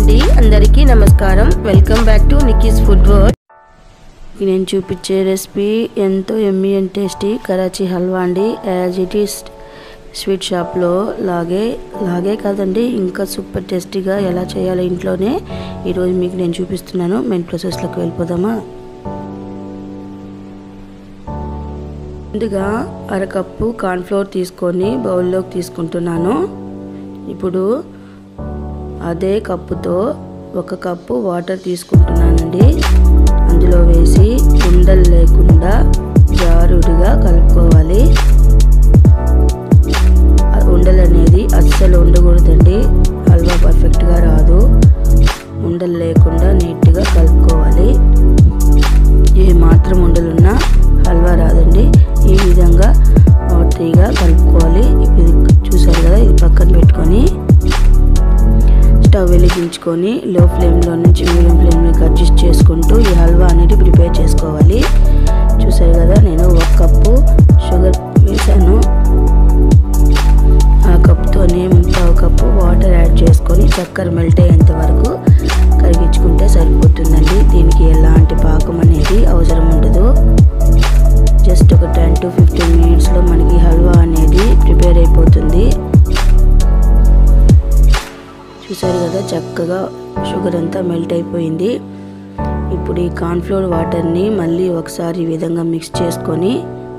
అండి అందరికీ నమస్కారం welcome back to Nikki's food world నేను చూపించే రెసిపీ ఎంతో yummy and tasty Karachi halwa అండి యాజ్ ఇట్ ఈస్ స్వీట్ షాప్లో లాగే లాగే కాదండి ఇంకా సూపర్ టేస్టీగా ఎలా చేయాలో ఇంట్లోనే ఈరోజు మీకు నేను చూపిస్తున్నాను మెయిన్ ప్రాసెస్లోకి వెళ్ళిపోదామా ముందుగా అరకప్పు కార్న్ఫ్లోర్ తీసుకొని బౌల్లోకి తీసుకుంటున్నాను ఇప్పుడు అదే కప్పుతో ఒక కప్పు వాటర్ తీసుకుంటున్నానండి అందులో వేసి ఉండలు లేకుండా జారుడుగా కలుపుకోవాలి ఉండలు అనేది అస్సలు ఉండకూడదండి హల్వా పర్ఫెక్ట్గా రాదు ఉండలు లేకుండా నీట్గా కలుపుకోవాలి ఏ మాత్రం ఉండలున్నా హల్వా రాదండి ఈ విధంగా వాటరీగా కలుపుకోవాలి ఇది చూసారు కదా ఇది పక్కన పెట్టుకొని స్టవ్ వెలిగించుకొని లో ఫ్లేమ్లో నుంచి మీడియం ఫ్లేమ్లోకి అడ్జస్ట్ చేసుకుంటూ ఈ హల్వా అనేది ప్రిపేర్ చేసుకోవాలి చూసారు కదా నేను ఒక కప్పు షుగర్ వేసాను ఆ కప్తోనే ముప్పావు కప్పు వాటర్ యాడ్ చేసుకొని చక్కెర మెల్ట్ అయ్యేంత వరకు కరిగించుకుంటే సరిపోతుందండి దీనికి ఎలాంటి పాకం అనేది అవసరం ఉండదు జస్ట్ ఒక టెన్ టు ఫిఫ్టీన్ మినిట్స్లో మనకి హల్వా అనేది ప్రిపేర్ అయిపోతుంది చూసారు కదా చక్కగా షుగర్ అంతా మెల్ట్ అయిపోయింది ఇప్పుడు ఈ కార్న్ఫ్లోర్ వాటర్ని మళ్ళీ ఒకసారి ఈ విధంగా మిక్స్ చేసుకొని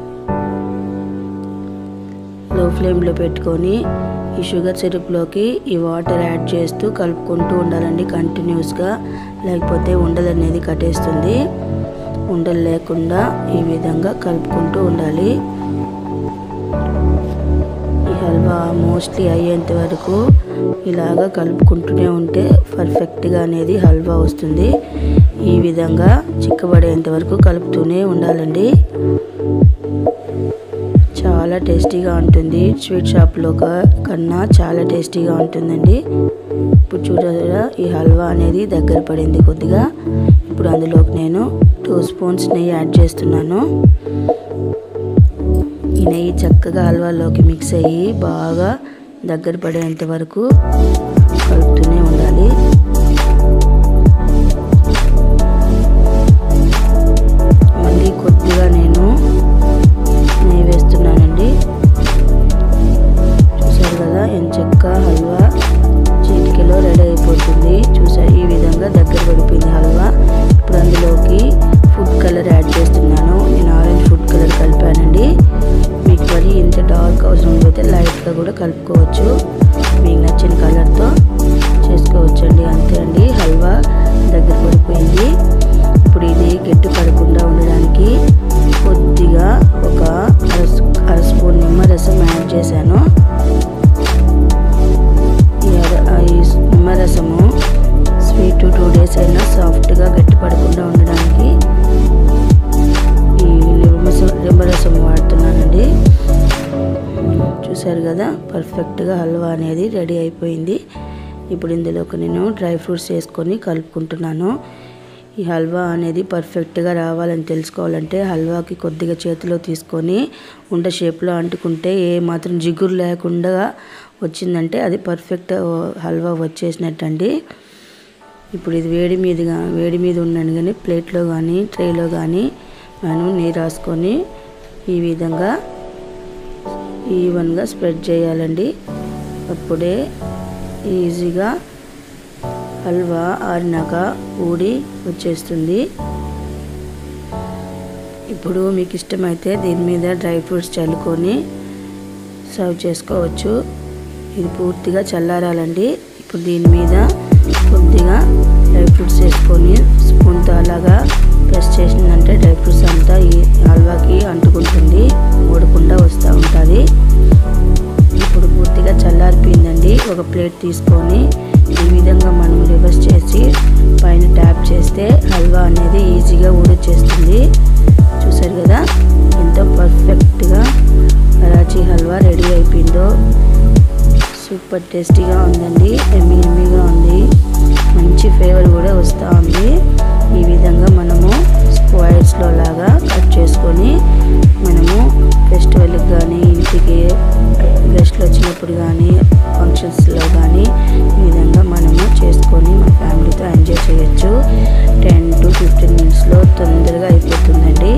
లో ఫ్లేమ్లో పెట్టుకొని ఈ షుగర్ సిరప్లోకి ఈ వాటర్ యాడ్ చేస్తూ కలుపుకుంటూ ఉండాలండి కంటిన్యూస్గా లేకపోతే ఉండలు అనేది కట్టేస్తుంది ఉండలు లేకుండా ఈ విధంగా కలుపుకుంటూ ఉండాలి ఈ హల్వా మోస్ట్లీ అయ్యేంత వరకు ఇలాగా కలుపుకుంటూనే ఉంటే పర్ఫెక్ట్గా అనేది హల్వా వస్తుంది ఈ విధంగా చిక్కబడేంత వరకు కలుపుతూనే ఉండాలండి చాలా టేస్టీగా ఉంటుంది స్వీట్ షాప్లో కన్నా చాలా టేస్టీగా ఉంటుందండి ఇప్పుడు చూడరా ఈ హల్వా అనేది దగ్గర పడింది కొద్దిగా ఇప్పుడు అందులోకి నేను టూ స్పూన్స్ నెయ్యి యాడ్ చేస్తున్నాను ఈ నెయ్యి చక్కగా హల్వాలోకి మిక్స్ అయ్యి బాగా దగ్గర పడేంత వరకు కలుపుతూనే ఉండాలి మళ్ళీ కొద్దిగా నేను నెయ్యి వేస్తున్నానండి చూసారు కదా ఎంచక్క హల్వా చిటికెలో రెడీ అయిపోతుంది చూసారు ఈ విధంగా దగ్గర పడిపోయింది హల్వా ఇప్పుడు అందులోకి ఫుడ్ కలర్ యాడ్ చేస్తున్నాను నేను ఆరెంజ్ ఫుడ్ కలర్ కలిపానండి మీకు మరి ఇంత డార్క్ అవసరం అయితే లైట్గా కూడా కలుపుకోవచ్చు మీకు నచ్చిన కలర్తో చేసుకోవచ్చు అండి అంతే అండి హల్వా దగ్గర పడిపోయింది ఇప్పుడు ఇది గట్టి పడకుండా ఉండడానికి కొద్దిగా ఒక అర అర స్పూన్ నిమ్మరసం యాడ్ చేశాను ఈ అర ఈ నిమ్మరసము స్వీట్ టూ డేస్ అయినా సాఫ్ట్గా గట్టి పడకుండా ఉండడానికి ఈ నిమ్మరసం నిమ్మరసం వాడుతున్నానండి చూసారు కదా పర్ఫెక్ట్గా హల్వా అనేది రెడీ అయిపోయింది ఇప్పుడు ఇందులోకి నేను డ్రై ఫ్రూట్స్ వేసుకొని కలుపుకుంటున్నాను ఈ హల్వా అనేది పర్ఫెక్ట్గా రావాలని తెలుసుకోవాలంటే హల్వాకి కొద్దిగా చేతిలో తీసుకొని ఉండ షేప్లో అంటుకుంటే ఏ మాత్రం జిగురు లేకుండా వచ్చిందంటే అది పర్ఫెక్ట్ హల్వా వచ్చేసినట్టండి ఇప్పుడు ఇది వేడి మీదుగా వేడి మీద ఉన్నాను కానీ ప్లేట్లో కానీ ట్రేలో కానీ మనం నెయ్యి రాసుకొని ఈ విధంగా ఈవెన్గా స్ప్రెడ్ చేయాలండి అప్పుడే ఈజీగా హల్వా ఆరినాక ఊడి వచ్చేస్తుంది ఇప్పుడు మీకు ఇష్టమైతే దీని మీద డ్రై ఫ్రూట్స్ చల్లుకొని సర్వ్ చేసుకోవచ్చు ఇది పూర్తిగా చల్లారాలండి ఇప్పుడు దీని మీద కొద్దిగా డ్రై ఫ్రూట్స్ వేసుకొని స్పూన్తో అలాగా ప్రెస్ చేసిందంటే డ్రై ఫ్రూట్స్ అంతా ఈ హల్వాకి అంటుకుంటుంది ఊడకుండా వస్తూ ఉంటుంది ఇప్పుడు పూర్తిగా చల్లారిపోయిందండి ఒక ప్లేట్ తీసుకొని ఈ విధంగా మనం రివర్స్ చేసి పైన ట్యాప్ చేస్తే హల్వా అనేది ఈజీగా ఊడొచ్చేస్తుంది చూసారు కదా ఎంతో పర్ఫెక్ట్గా కరాచీ హల్వా రెడీ అయిపోయిందో సూపర్ టేస్టీగా ఉందండి ఎమ్మి ఎమ్మిగా ఉంది మంచి ఫ్లేవర్ కూడా వస్తూ ఉంది ఈ విధంగా మనము స్క్వైర్స్లో లాగా కట్ చేసుకొని మనము ఫెస్టివల్కి కానీ ఇంటికి గెస్ట్లు వచ్చినప్పుడు కానీ ఫంక్షన్స్లో కానీ ఈ విధంగా మనము చేసుకొని మా ఫ్యామిలీతో ఎంజాయ్ చేయొచ్చు టెన్ టు ఫిఫ్టీన్ మినిట్స్లో తొందరగా అయిపోతుందండి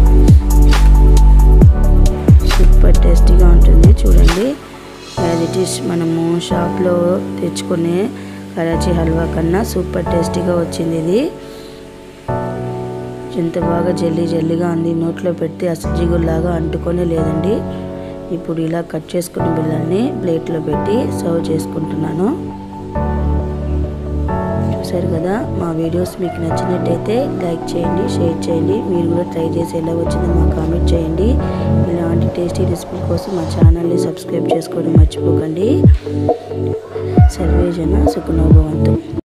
సూపర్ టేస్టీగా ఉంటుంది చూడండి యాజ్ ఇట్ ఈస్ మనము షాప్లో తెచ్చుకునే కరాచీ హల్వా కన్నా సూపర్ టేస్టీగా వచ్చింది ఇది ఎంత బాగా జల్లీ జల్లీగా ఉంది నోట్లో పెడితే అసలు జిగుల్లాగా అంటుకొని లేదండి ఇప్పుడు ఇలా కట్ చేసుకున్న బిళ్ళల్ని ప్లేట్లో పెట్టి సర్వ్ చేసుకుంటున్నాను చూసారు కదా మా వీడియోస్ మీకు నచ్చినట్టయితే లైక్ చేయండి షేర్ చేయండి మీరు కూడా ట్రై చేసి ఎలా వచ్చిందో మాకు కామెంట్ చేయండి ఇలాంటి టేస్టీ రెసిపీ కోసం మా ఛానల్ని సబ్స్క్రైబ్ చేసుకోవడం మర్చిపోకండి సర్వేజన సుఖనోభవంతు